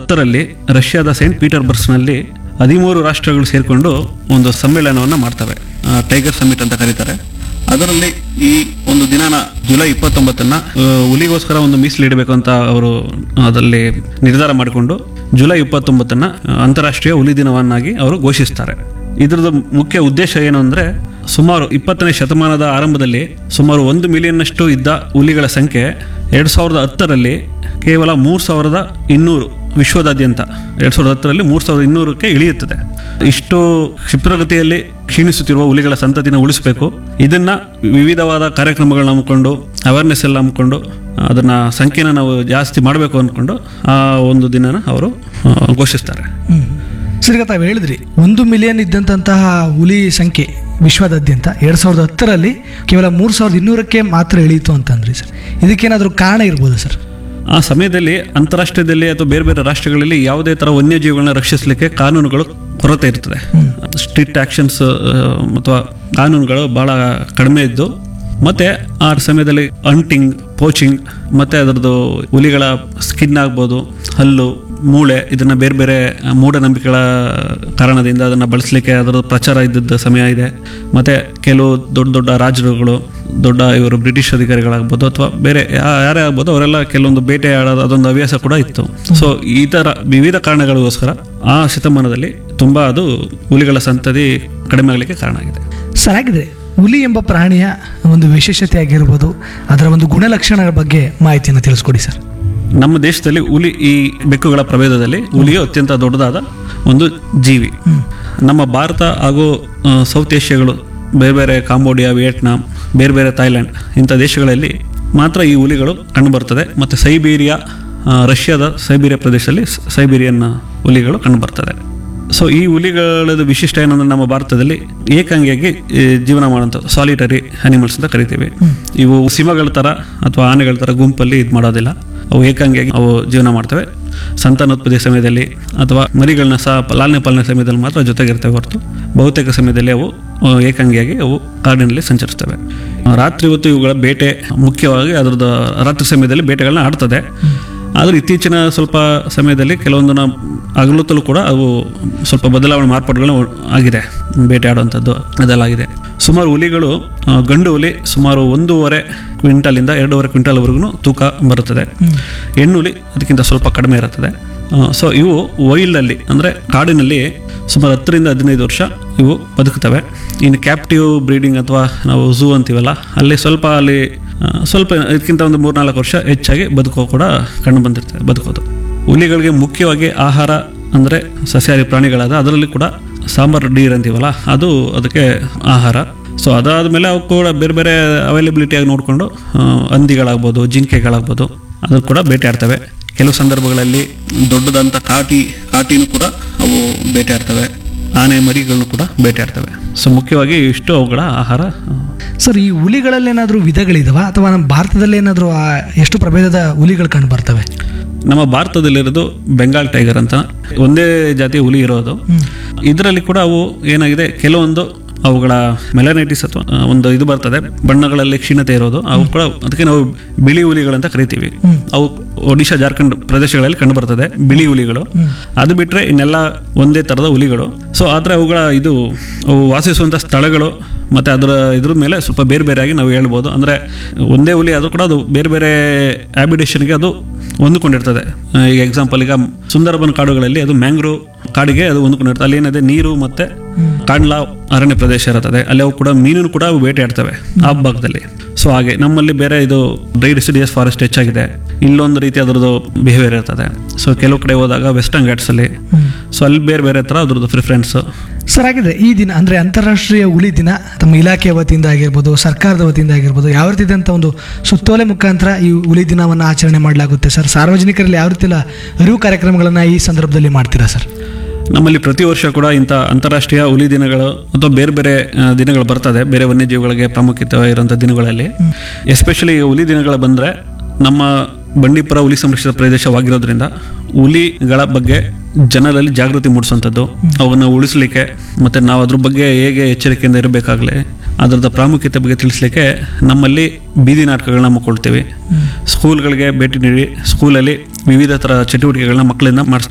ಹತ್ತರಲ್ಲಿ ರಷ್ಯಾದ ಸೇಂಟ್ ಪೀಟರ್ಬರ್ಗ್ಸ್ನಲ್ಲಿ ಹದಿಮೂರು ರಾಷ್ಟ್ರಗಳು ಸೇರಿಕೊಂಡು ಒಂದು ಸಮ್ಮೇಳನವನ್ನು ಮಾಡ್ತವೆ ಆ, ಟೈಗರ್ ಸಮಿಟ್ ಅಂತ ಕರೀತಾರೆ ಅದರಲ್ಲಿ ಈ ಒಂದು ದಿನಾನ ಜುಲೈ ಇಪ್ಪತ್ತೊಂಬತ್ತನ್ನ ಆ, ಹುಲಿಗೋಸ್ಕರ ಒಂದು ಮೀಸಲಿಡಬೇಕು ಅಂತ ಅವರು ಅದರಲ್ಲಿ ನಿರ್ಧಾರ ಮಾಡಿಕೊಂಡು ಜುಲೈ ಇಪ್ಪತ್ತೊಂಬತ್ತನ್ನ ಆ, ಅಂತಾರಾಷ್ಟ್ರೀಯ ಹುಲಿ ದಿನವನ್ನಾಗಿ ಅವರು ಘೋಷಿಸ್ತಾರೆ ಇದ್ರದ್ದು ಮುಖ್ಯ ಉದ್ದೇಶ ಏನು ಅಂದ್ರೆ ಸುಮಾರು ಇಪ್ಪತ್ತನೇ ಶತಮಾನದ ಆರಂಭದಲ್ಲಿ ಸುಮಾರು ಒಂದು ಮಿಲಿಯನ್ನಷ್ಟು ಇದ್ದ ಹುಲಿಗಳ ಸಂಖ್ಯೆ ಎರಡ್ ಸಾವಿರದ ಹತ್ತರಲ್ಲಿ ಕೇವಲ ಮೂರು ಸಾವಿರದ ಇನ್ನೂರು ವಿಶ್ವದಾದ್ಯಂತ ಎರಡ್ ಸಾವಿರದ ಹತ್ತರಲ್ಲಿ ಮೂರು ಸಾವಿರದ ಇನ್ನೂರಕ್ಕೆ ಇಳಿಯುತ್ತದೆ ಇಷ್ಟು ಕ್ಷಿಪ್ರಗತಿಯಲ್ಲಿ ಕ್ಷೀಣಿಸುತ್ತಿರುವ ಹುಲಿಗಳ ಸಂತತಿನ ಉಳಿಸಬೇಕು ಇದನ್ನ ವಿವಿಧವಾದ ಕಾರ್ಯಕ್ರಮಗಳನ್ನ ಹಮ್ಮಿಕೊಂಡು ಅವೇರ್ನೆಸ್ ಎಲ್ಲ ಹಮ್ಮಿಕೊಂಡು ಅದನ್ನ ಸಂಖ್ಯೆನ ನಾವು ಜಾಸ್ತಿ ಮಾಡಬೇಕು ಅಂದ್ಕೊಂಡು ಆ ಒಂದು ದಿನನ ಅವರು ಆ, ಘೋಷಿಸ್ತಾರೆ ಹ್ಮ್. ಸರ್ ಈಗ ತಾವು ಹೇಳಿದ್ರಿ ಒಂದು ಮಿಲಿಯನ್ ಇದ್ದಂತಹ ಹುಲಿ ಸಂಖ್ಯೆ ವಿಶ್ವದಾದ್ಯಂತ ಎರಡು ಸಾವಿರದ ಹತ್ತರಲ್ಲಿ ಕೇವಲ ಮೂರು ಸಾವಿರದ ಇನ್ನೂರಕ್ಕೆ ಮಾತ್ರ ಇಳೀತು ಅಂತಂದ್ರಿ ಸರ್ ಇದಕ್ಕೇನಾದರೂ ಕಾರಣ ಇರ್ಬೋದು ಸರ್ ಆ ಸಮಯದಲ್ಲಿ ಅಂತಾರಾಷ್ಟ್ರೀಯದಲ್ಲಿ ಅಥವಾ ಬೇರೆ ಬೇರೆ ರಾಷ್ಟ್ರಗಳಲ್ಲಿ ಯಾವುದೇ ಥರ ವನ್ಯಜೀವಿಗಳನ್ನ ರಕ್ಷಿಸಲಿಕ್ಕೆ ಕಾನೂನುಗಳು ಕೊರತೆ ಇರ್ತದೆ ಸ್ಟ್ರಿಕ್ಟ್ ಆಕ್ಷನ್ಸ್ ಅಥವಾ ಕಾನೂನುಗಳು ಬಹಳ ಕಡಿಮೆ ಇದ್ದು ಮತ್ತೆ ಆ ಸಮಯದಲ್ಲಿ ಅಂಟಿಂಗ್ ಪೋಚಿಂಗ್ ಮತ್ತೆ ಅದರದ್ದು ಹುಲಿಗಳ ಸ್ಕಿನ್ ಆಗ್ಬೋದು ಹಲ್ಲು ಮೂಳೆ ಇದನ್ನ ಬೇರೆ ಬೇರೆ ಮೂಢನಂಬಿಕೆಗಳ ಕಾರಣದಿಂದ ಅದನ್ನ ಬಳಸಲಿಕ್ಕೆ ಅದರ ಪ್ರಚಾರ ಇದ್ದದ್ದು ಸಮಯ ಇದೆ ಮತ್ತೆ ಕೆಲವು ದೊಡ್ಡ ದೊಡ್ಡ ರಾಜರುಗಳು ದೊಡ್ಡ ಇವರು ಬ್ರಿಟಿಷ್ ಅಧಿಕಾರಿಗಳಾಗ್ಬೋದು ಅಥವಾ ಬೇರೆ ಯಾ- ಯಾರೇ ಆಗ್ಬೋದು ಅವರೆಲ್ಲ ಕೆಲವೊಂದು ಬೇಟೆ ಆಡೋದು ಅದೊಂದು ಹವ್ಯಾಸ ಕೂಡ ಇತ್ತು ಸೊ ಈ ತರ ವಿವಿಧ ಕಾರಣಗಳಿಗೋಸ್ಕರ ಆ ಶತಮಾನದಲ್ಲಿ ತುಂಬಾ ಅದು ಹುಲಿಗಳ ಸಂತತಿ ಕಡಿಮೆ ಆಗಲಿಕ್ಕೆ ಕಾರಣ ಆಗಿದೆ ಸರ್ ಹಾಗಿದ್ರೆ ಹುಲಿ ಎಂಬ ಪ್ರಾಣಿಯ ಒಂದು ವಿಶೇಷತೆ ಆಗಿರ್ಬೋದು ಅದರ ಒಂದು ಗುಣಲಕ್ಷಣಗಳ ಬಗ್ಗೆ ಮಾಹಿತಿಯನ್ನು ತಿಳಿಸ್ಕೊಡಿ ಸರ್ ನಮ್ಮ ದೇಶದಲ್ಲಿ ಹುಲಿ ಈ ಬೆಕ್ಕುಗಳ ಪ್ರಭೇದದಲ್ಲಿ ಹುಲಿಯು ಅತ್ಯಂತ ದೊಡ್ಡದಾದ ಒಂದು ಜೀವಿ ನಮ್ಮ ಭಾರತ ಹಾಗೂ ಆ, ಸೌತ್ ಏಷ್ಯಾಗಳು ಬೇರೆ ಬೇರೆ ಕಾಂಬೋಡಿಯಾ ವಿಯೆಟ್ನಾಂ ಬೇರೆ ಬೇರೆ ಥೈಲ್ಯಾಂಡ್ ಇಂಥ ದೇಶಗಳಲ್ಲಿ ಮಾತ್ರ ಈ ಹುಲಿಗಳು ಕಂಡುಬರ್ತದೆ ಮತ್ತು ಸೈಬೀರಿಯಾ ಆ, ರಷ್ಯಾದ ಸೈಬೀರಿಯಾ ಪ್ರದೇಶದಲ್ಲಿ ಸ- ಸೈಬೀರಿಯನ್ ಹುಲಿಗಳು ಕಂಡುಬರ್ತದೆ ಸೊ ಈ ಹುಲಿಗಳದ ವಿಶಿಷ್ಟ ಏನಂದ್ರೆ ನಮ್ಮ ಭಾರತದಲ್ಲಿ ಏಕಾಂಗಿಯಾಗಿ ಈ, ಜೀವನ ಮಾಡುವಂಥದ್ದು ಸಾಲಿಟರಿ ಅನಿಮಲ್ಸ್ ಅಂತ ಕರಿತೀವಿ ಇವು ಸಿಂಹಗಳ ಥರ ಅಥವಾ ಆನೆಗಳ ಥರ ಗುಂಪಲ್ಲಿ ಇದು ಮಾಡೋದಿಲ್ಲ ಅವು ಏಕಾಂಗಿಯಾಗಿ ಅವು ಜೀವನ ಮಾಡ್ತವೆ ಸಂತಾನೋತ್ಪತ್ತಿ ಸಮಯದಲ್ಲಿ ಅಥವಾ ಮರಿಗಳನ್ನ ಸಹ ಪ- ಲಾಲನೆ ಪಾಲನೆ ಸಮಯದಲ್ಲಿ ಮಾತ್ರ ಜೊತೆಗಿರ್ತವೆ ಹೊರತು ಬಹುತೇಕ ಸಮಯದಲ್ಲಿ ಅವು ಆ, ಏಕಾಂಗಿಯಾಗಿ ಅವು ಕಾಡಿನಲ್ಲಿ ಸಂಚರಿಸ್ತವೆ ಆ, ರಾತ್ರಿ ಹೊತ್ತು ಇವುಗಳ ಬೇಟೆ ಮುಖ್ಯವಾಗಿ ಅದರದ್ದು ರಾತ್ರಿ ಸಮಯದಲ್ಲಿ ಬೇಟೆಗಳನ್ನ ಆಡ್ತದೆ ಆದ್ರೆ ಇತ್ತೀಚಿನ ಸ್ವಲ್ಪ ಸಮಯದಲ್ಲಿ ಕೆಲವೊಂದು ನಾವು ಹಗಲುತ್ತಲೂ ಕೂಡ ಅವು ಸ್ವಲ್ಪ ಬದಲಾವಣೆ ಮಾರ್ಪಾಡುಗಳು ಆಗಿದೆ ಬೇಟೆ ಆಡುವಂಥದ್ದು ಅದೆಲ್ಲ ಆಗಿದೆ ಸುಮಾರು ಹುಲಿಗಳು ಆ, ಗಂಡು ಹುಲಿ ಸುಮಾರು ಒಂದೂವರೆ ಕ್ವಿಂಟಲಿಂದ ಎರಡೂವರೆ ಕ್ವಿಂಟಲ್ವರೆಗೂ ತೂಕ ಬರುತ್ತದೆ ಹೆಣ್ಣು ಹುಲಿ ಅದಕ್ಕಿಂತ ಸ್ವಲ್ಪ ಕಡಿಮೆ ಇರುತ್ತದೆ ಸೊ ಇವು ವೈಲ್ಡಲ್ಲಿ ಅಂದರೆ ಕಾಡಿನಲ್ಲಿ ಸುಮಾರು ಹತ್ತರಿಂದ ಹದಿನೈದು ವರ್ಷ ಇವು ಬದುಕುತ್ತವೆ ಇನ್ನು ಕ್ಯಾಪ್ಟಿವ್ ಬ್ರೀಡಿಂಗ್ ಅಥವಾ ನಾವು ಝೂ ಅಂತೀವಲ್ಲ ಅಲ್ಲಿ ಸ್ವಲ್ಪ ಅಲ್ಲಿ ಆ, ಸ್ವಲ್ಪ ಇದಕ್ಕಿಂತ ಒಂದು ಮೂರ್ನಾಲ್ಕು ವರ್ಷ ಹೆಚ್ಚಾಗಿ ಬದುಕೋ ಕೂಡ ಕಂಡು ಬಂದಿರ್ತದೆ ಬದುಕೋದು ಹುಲಿಗಳಿಗೆ ಮುಖ್ಯವಾಗಿ ಆಹಾರ ಅಂದರೆ ಸಸ್ಯಾಹಾರಿ ಪ್ರಾಣಿಗಳಾದ ಅದರಲ್ಲಿ ಕೂಡ ಸಾಂಬಾರ್ ಡೀರ್ ಅಂತೀವಲ್ಲ ಅದು ಅದಕ್ಕೆ ಆಹಾರ ಸೊ ಅದಾದಮೇಲೆ ಅವು ಕೂಡ ಬೇರೆ ಬೇರೆ ಅವೈಲಬಿಲಿಟಿಯಾಗಿ ನೋಡಿಕೊಂಡು ಹಂದಿಗಳಾಗ್ಬೋದು ಜಿಂಕೆಗಳಾಗ್ಬೋದು ಅದು ಕೂಡ ಬೇಟೆ ಆಡ್ತವೆ ಕೆಲವು ಸಂದರ್ಭಗಳಲ್ಲಿ ದೊಡ್ಡದಂಥ ಕಾಟಿ ಕಾಟಿನೂ ಕೂಡ ಅವು ಬೇಟೆ ಆಡ್ತವೆ ಆನೆ ಮರಿಗಳನ್ನು ಕೂಡ ಬೇಟೆ ಆಡ್ತವೆ ಸೊ ಮುಖ್ಯವಾಗಿ ಇಷ್ಟು ಅವುಗಳ ಆಹಾರ ಆ, ಸರ್ ಈ ಹುಲಿಗಳಲ್ಲಿ ಏನಾದರೂ ವಿಧಗಳಿದಾವ ಅಥವಾ ನಮ್ಮ ಭಾರತದಲ್ಲಿ ಏನಾದರೂ ಎಷ್ಟು ಪ್ರಭೇದದ ಹುಲಿಗಳು ಕಂಡು ಬರ್ತವೆ ನಮ್ಮ ಭಾರತದಲ್ಲಿರೋದು ಬೆಂಗಾಲ್ ಟೈಗರ್ ಅಂತ ಒಂದೇ ಜಾತಿಯ ಹುಲಿ ಇರೋದು ಇದರಲ್ಲಿ ಕೂಡ ಅವು ಏನಾಗಿದೆ ಕೆಲವೊಂದು ಅವುಗಳ ಮೆಲನೈಟಿಸ್ ಅಥವಾ ಆ, ಒಂದು ಇದು ಬರ್ತದೆ ಬಣ್ಣಗಳಲ್ಲಿ ಕ್ಷೀಣತೆ ಇರೋದು ಅವು ಕೂಡ ಅದಕ್ಕೆ ನಾವು ಬಿಳಿ ಹುಲಿಗಳಂತ ಕರಿತೀವಿ ಅವು ಒಡಿಶಾ ಜಾರ್ಖಂಡ್ ಪ್ರದೇಶಗಳಲ್ಲಿ ಕಂಡು ಬರ್ತದೆ ಬಿಳಿ ಹುಲಿಗಳು ಅದು ಬಿಟ್ರೆ ಇನ್ನೆಲ್ಲ ಒಂದೇ ತರದ ಹುಲಿಗಳು ಸೊ ಆದ್ರೆ ಅವುಗಳ ಇದು ಅವು ವಾಸಿಸುವಂತ ಸ್ಥಳಗಳು ಮತ್ತೆ ಅದರ ಇದ್ರ ಮೇಲೆ ಸ್ವಲ್ಪ ಬೇರೆ ಬೇರೆಯಾಗಿ ನಾವು ಹೇಳ್ಬೋದು ಅಂದ್ರೆ ಒಂದೇ ಹುಲಿ ಅದು ಕೂಡ ಅದು ಬೇರೆ ಬೇರೆ ಹ್ಯಾಬಿಟೇಷನ್ಗೆ ಅದು ಹೊಂದಿಕೊಂಡಿರ್ತದೆ ಆ, ಈಗ ಎಕ್ಸಾಂಪಲ್ ಈಗ ಸುಂದರಬನ್ ಕಾಡುಗಳಲ್ಲಿ ಅದು ಮ್ಯಾಂಗ್ರೋವ್ ಕಾಡಿಗೆ ಅದು ಹೊಂದ್ಕೊಂಡಿರ್ತದೆ ಅಲ್ಲಿ ಏನಿದೆ ನೀರು ಮತ್ತೆ ಕಾಡ್ಲಾ ಅರಣ್ಯ ಪ್ರದೇಶ ಇರುತ್ತದೆ ಅಲ್ಲಿ ಅವು ಕೂಡ ಮೀನು ಕೂಡ ಅವು ಬೇಟೆಯಾಡ್ತವೆ ಆ ಭಾಗದಲ್ಲಿ ಸೊ ಹಾಗೆ ನಮ್ಮಲ್ಲಿ ಬೇರೆ ಇದು ಡ್ರೈ ಡಿಸಿಡಿಯಸ್ ಫಾರೆಸ್ಟ್ ಹೆಚ್ಚಾಗಿದೆ ಇಲ್ಲೊಂದು ರೀತಿ ಅದರದ್ದು ಬಿಹೇವಿಯರ್ ಇರ್ತದೆ ಸೊ ಕೆಲವು ಕಡೆ ಹೋದಾಗ ವೆಸ್ಟರ್ನ್ ಘಾಟ್ಸ್ ಅಲ್ಲಿ ಸೊ ಅಲ್ಲಿ ಬೇರೆ ಬೇರೆ ಥರ ಅದ್ರದ್ದು ಪ್ರಿಫರೆನ್ಸ್ ಸರ್ ಹಾಗಿದ್ರೆ ಈ ದಿನ ಅಂದರೆ ಅಂತಾರಾಷ್ಟ್ರೀಯ ಹುಲಿ ದಿನ ತಮ್ಮ ಇಲಾಖೆಯ ವತಿಯಿಂದ ಆಗಿರ್ಬೋದು ಸರ್ಕಾರದ ವತಿಯಿಂದ ಆಗಿರ್ಬೋದು ಯಾವ ರೀತಿದಂಥ ಒಂದು ಸುತ್ತೋಲೆ ಮುಖಾಂತರ ಈ ಹುಲಿ ದಿನವನ್ನು ಆಚರಣೆ ಮಾಡಲಾಗುತ್ತೆ ಸರ್ ಸಾರ್ವಜನಿಕರಲ್ಲಿ ಯಾವ ರೀತಿ ಅರಿವು ಕಾರ್ಯಕ್ರಮಗಳನ್ನು ಈ ಸಂದರ್ಭದಲ್ಲಿ ಮಾಡ್ತೀರಾ ಸರ್ ನಮ್ಮಲ್ಲಿ ಪ್ರತಿ ವರ್ಷ ಕೂಡ ಇಂಥ ಅಂತಾರಾಷ್ಟ್ರೀಯ ಹುಲಿ ದಿನಗಳು ಅಥವಾ ಬೇರೆ ಬೇರೆ ಆ, ದಿನಗಳು ಬರ್ತದೆ ಬೇರೆ ವನ್ಯಜೀವಿಗಳಿಗೆ ಪ್ರಾಮುಖ್ಯತೆ ಇರುವಂಥ ದಿನಗಳಲ್ಲಿ ಎಸ್ಪೆಷಲಿ ಹುಲಿ ದಿನಗಳು ಬಂದರೆ ನಮ್ಮ ಬಂಡೀಪುರ ಹುಲಿ ಸಂರಕ್ಷಿತ ಪ್ರದೇಶವಾಗಿರೋದ್ರಿಂದ ಹುಲಿಗಳ ಬಗ್ಗೆ ಜನರಲ್ಲಿ ಜಾಗೃತಿ ಮೂಡಿಸುವಂಥದ್ದು ಅವನ್ನು ಉಳಿಸಲಿಕ್ಕೆ ಮತ್ತು ನಾವು ಅದ್ರ ಬಗ್ಗೆ ಹೇಗೆ ಎಚ್ಚರಿಕೆಯಿಂದ ಇರಬೇಕಾಗಲಿ ಅದರದ ಪ್ರಾಮುಖ್ಯತೆ ಬಗ್ಗೆ ತಿಳಿಸ್ಲಿಕ್ಕೆ ನಮ್ಮಲ್ಲಿ ಬೀದಿ ನಾಟಕಗಳನ್ನ ಹಮ್ಮಿಕೊಳ್ತೀವಿ ಸ್ಕೂಲ್ಗಳಿಗೆ ಭೇಟಿ ನೀಡಿ ಸ್ಕೂಲಲ್ಲಿ ವಿವಿಧ ಥರ ಚಟುವಟಿಕೆಗಳನ್ನ ಮಕ್ಕಳಿಂದ ಮಾಡಿಸ್ತೀವಿ